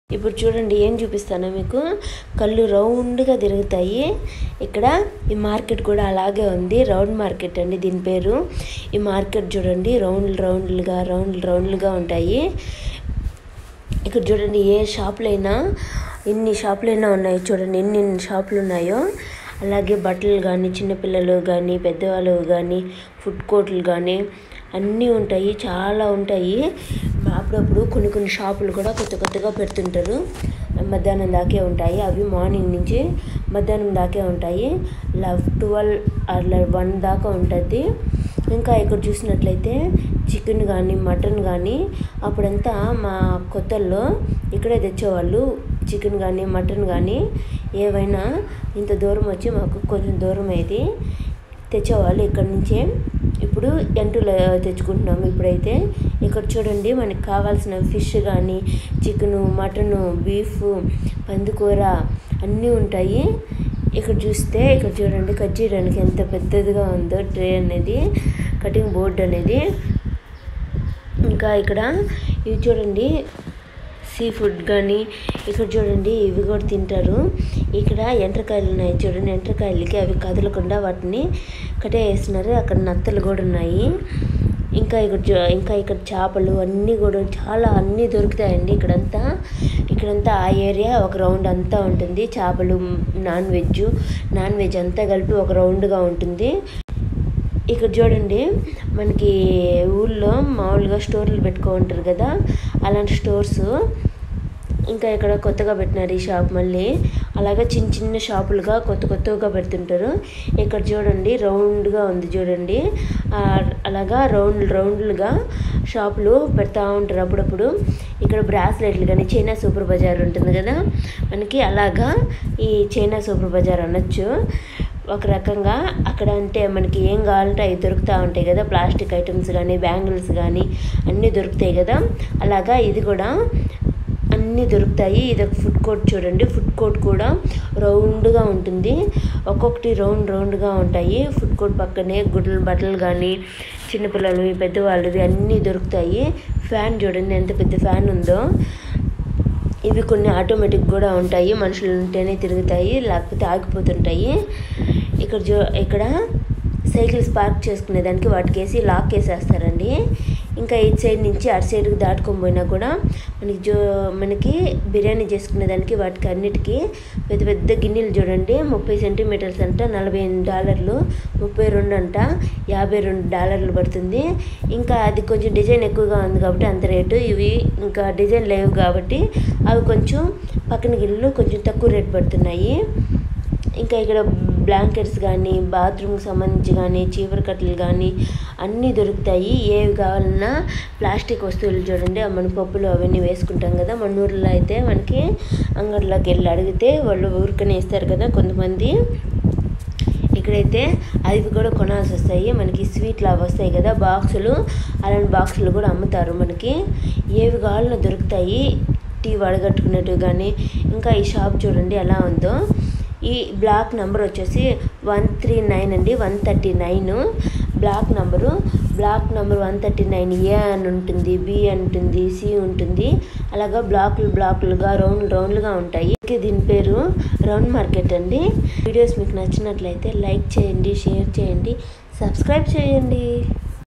ఇప్పుడు చూడండి ఏం చూపిస్తానో మీకు కళ్ళు రౌండ్గా తిరుగుతాయి ఇక్కడ ఈ మార్కెట్ కూడా అలాగే ఉంది రౌండ్ మార్కెట్ అండి దీని పేరు ఈ మార్కెట్ చూడండి రౌండ్ రౌండ్లుగా రౌండ్ రౌండ్లుగా ఉంటాయి ఇక్కడ చూడండి ఏ షాపులైనా ఎన్ని షాపులైనా ఉన్నాయి చూడండి ఎన్ని ఎన్ని షాపులు ఉన్నాయో అలాగే బట్టలు కానీ చిన్నపిల్లలు కానీ పెద్దవాళ్ళు కానీ ఫుడ్ కోర్టులు కానీ అన్నీ ఉంటాయి చాలా ఉంటాయి అప్పుడప్పుడు కొన్ని కొన్ని షాపులు కూడా కొత్త కొత్తగా పెడుతుంటారు మధ్యాహ్నం దాకే ఉంటాయి అవి మార్నింగ్ నుంచి మధ్యాహ్నం దాకే ఉంటాయి ట్వెల్వ్ అలా వన్ దాకా ఉంటుంది ఇంకా ఇక్కడ చూసినట్లయితే చికెన్ కానీ మటన్ కానీ అప్పుడంతా మా కొత్తల్లో ఇక్కడే తెచ్చేవాళ్ళు చికెన్ కానీ మటన్ కానీ ఏవైనా ఇంత దూరం వచ్చి మాకు కొంచెం దూరం అయింది తెచ్చేవాళ్ళు ఇక్కడి నుంచే ఇప్పుడు ఎంటులో తెచ్చుకుంటున్నాము ఇప్పుడైతే ఇక్కడ చూడండి మనకి కావాల్సిన ఫిష్ కానీ చికెను మటను బీఫ్ పందికూర అన్నీ ఉంటాయి ఇక్కడ చూస్తే ఇక్కడ చూడండి కట్ చేయడానికి ఎంత పెద్దదిగా ఉందో ట్రే అనేది కటింగ్ బోర్డ్ అనేది ఇంకా ఇక్కడ ఇవి చూడండి సీ ఫుడ్ కానీ ఇక్కడ చూడండి ఇవి కూడా తింటారు ఇక్కడ ఎండ్రకాయలు ఉన్నాయి చూడండి ఎండ్రకాయలకి అవి కదలకుండా వాటిని కట్టేస్తున్నారు అక్కడ నత్తలు కూడా ఉన్నాయి ఇంకా ఇక్కడ చూ- ఇంకా ఇక్కడ చేపలు అన్నీ కూడా చాలా అన్నీ దొరుకుతాయండి ఇక్కడంతా ఇక్కడంతా ఆ ఏరియా ఒక రౌండ్ అంతా ఉంటుంది చేపలు నాన్ వెజ్ నాన్ వెజ్ అంతా కలిపి ఒక రౌండ్గా ఉంటుంది ఇక్కడ చూడండి మనకి ఊళ్ళో మామూలుగా స్టోర్లు పెట్టుకుంటారు కదా అలాంటి స్టోర్స్ ఇంకా ఇక్కడ కొత్తగా పెట్టినారు ఈ షాప్ మళ్ళీ అలాగే చిన్న చిన్న షాపులుగా కొత్త కొత్తగా పెడుతుంటారు ఇక్కడ చూడండి రౌండ్గా ఉంది చూడండి ఆ, అలాగా రౌండ్ రౌండ్లుగా షాపులు పెడతా ఉంటారు అప్పుడప్పుడు ఇక్కడ బ్రాస్లెట్లు కానీ చైనా సూపర్ బజార్ ఉంటుంది కదా మనకి అలాగా ఈ చైనా సూపర్ బజార్ అనొచ్చు ఒక రకంగా అక్కడ అంటే మనకి ఏం కావాలంటే అవి దొరుకుతూ ఉంటాయి కదా ప్లాస్టిక్ ఐటమ్స్ కానీ బ్యాంగిల్స్ కానీ అన్నీ దొరుకుతాయి కదా అలాగా ఇది కూడా అన్నీ దొరుకుతాయి ఇది ఒక ఫుడ్ కోర్ట్ చూడండి ఫుడ్ కోర్ట్ కూడా రౌండ్గా ఉంటుంది ఒక్కొక్కటి రౌండ్ రౌండ్గా ఉంటాయి ఫుడ్ కోర్ట్ పక్కనే గుడ్లు బట్టలు కానీ చిన్నపిల్లలవి పెద్దవాళ్ళవి అన్నీ దొరుకుతాయి ఫ్యాన్ చూడండి ఎంత పెద్ద ఫ్యాన్ ఉందో ఇవి కొన్ని ఆటోమేటిక్ కూడా ఉంటాయి మనుషులు ఉంటేనే తిరుగుతాయి లేకపోతే ఆగిపోతుంటాయి ఇక్కడ జో ఇక్కడ సైకిల్స్ పార్క్ చేసుకునే దానికి వాటికి వేసి లాక్ వేసేస్తారండి ఇంకా ఇటు సైడ్ నుంచి అటు సైడ్కి దాటుకొని పోయినా కూడా మనకి జో మనకి బిర్యానీ చేసుకునే దానికి వాటికి అన్నిటికీ పెద్ద పెద్ద గిన్నెలు చూడండి ముప్పై సెంటీమీటర్స్ అంట నలభై ఎనిమిది డాలర్లు ముప్పై రెండు అంట యాభై రెండు డాలర్లు పడుతుంది ఇంకా అది కొంచెం డిజైన్ ఎక్కువగా ఉంది కాబట్టి అంత రేటు ఇవి ఇంకా డిజైన్ లేవు కాబట్టి అవి కొంచెం పక్కన గిన్నెలు కొంచెం తక్కువ రేటు పడుతున్నాయి ఇంకా ఇక్కడ బ్లాంకెట్స్ కానీ బాత్రూమ్కి సంబంధించి కానీ చీపురు కట్టలు కానీ అన్నీ దొరుకుతాయి ఏవి కావాలన్నా ప్లాస్టిక్ వస్తువులు చూడండి ఆ మన పప్పులు అవన్నీ వేసుకుంటాం కదా మన ఊర్లో అయితే మనకి అంగడిలోకి వెళ్ళి అడిగితే వాళ్ళు ఊరికనే ఇస్తారు కదా కొంతమంది ఇక్కడైతే అవి కూడా కొనాల్సి వస్తాయి మనకి స్వీట్ లాగా వస్తాయి కదా బాక్సులు అలాంటి బాక్సులు కూడా అమ్ముతారు మనకి ఏవి కావాలన్నా దొరుకుతాయి టీ వడగట్టుకున్నట్టు కానీ ఇంకా ఈ షాప్ చూడండి ఎలా ఉందో ఈ బ్లాక్ నెంబర్ వచ్చేసి వన్ త్రీ నైన్ అండి one thirty nine block number block number one thirty nine A అని ఉంటుంది బి అని ఉంటుంది సి ఉంటుంది అలాగా బ్లాక్లు బ్లాక్లుగా రౌండ్ రౌండ్లుగా ఉంటాయి ఓకే, దీని పేరు రౌండ్ మార్కెట్ అండి వీడియోస్ మీకు నచ్చినట్లయితే లైక్ చేయండి షేర్ చేయండి సబ్స్క్రైబ్ చేయండి